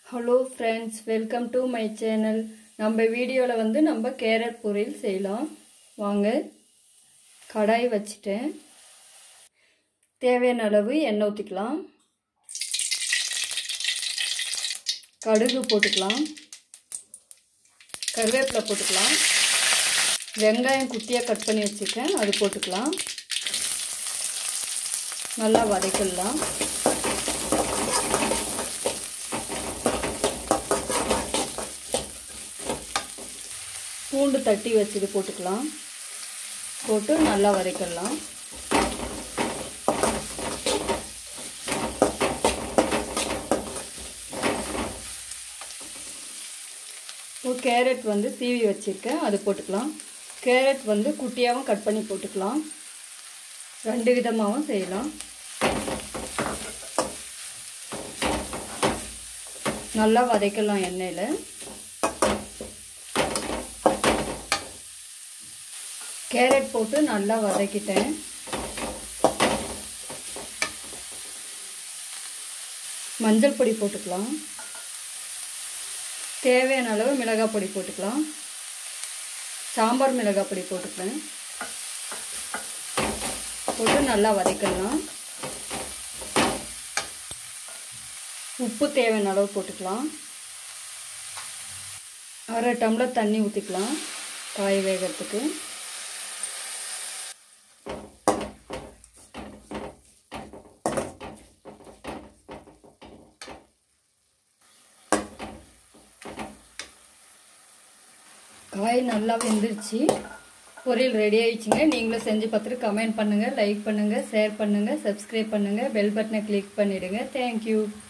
hello friends welcome to my channel நம்ம வீடியோவில் வந்து நம்ம கேரட் பொரியல் செய்யலாம் வாங்க கடாய் வச்சுட்டேன் தேவையான அளவு எண்ணெய் ஊற்றிக்கலாம் கடுகு போட்டுக்கலாம் கருவேப்பிலை போட்டுக்கலாம் வெங்காயம் குட்டியாக கட் பண்ணி வச்சுருக்கேன் அது போட்டுக்கலாம் நல்லா வதக்கிடலாம் பூண்டு தட்டி வச்சது போட்டுக்கலாம் போட்டு நல்லா வதக்கிடலாம் இப்போ கேரட் வந்து சீவி வச்சுருக்கேன் அது போட்டுக்கலாம் கேரட் வந்து குட்டியாகவும் கட் பண்ணி போட்டுக்கலாம் ரெண்டு விதமாகவும் செய்யலாம் நல்லா வதக்கலாம் எண்ணெயில் கேரட் போட்டு நல்லா வதக்கிட்டேன் மஞ்சள் பொடி போட்டுக்கலாம் தேவையான அளவு மிளகாய் பொடி போட்டுக்கலாம் சாம்பார் மிளகாய் பொடி போட்டுக்கிறேன் போட்டு நல்லா வதக்கலாம் உப்பு தேவையான அளவு போட்டுக்கலாம் அரை டம்ளர் தண்ணி ஊற்றிக்கலாம் காய் வேகிறதுக்கு காய் நல்லா வெந்துருச்சு பொரியல் ரெடி ஆயிடுச்சுங்க நீங்களும் செஞ்சு பார்த்துட்டு கமெண்ட் பண்ணுங்கள் லைக் பண்ணுங்கள் ஷேர் பண்ணுங்கள் சப்ஸ்கிரைப் பண்ணுங்கள் பெல் பட்டனை கிளிக் பண்ணிவிடுங்க தேங்க்யூ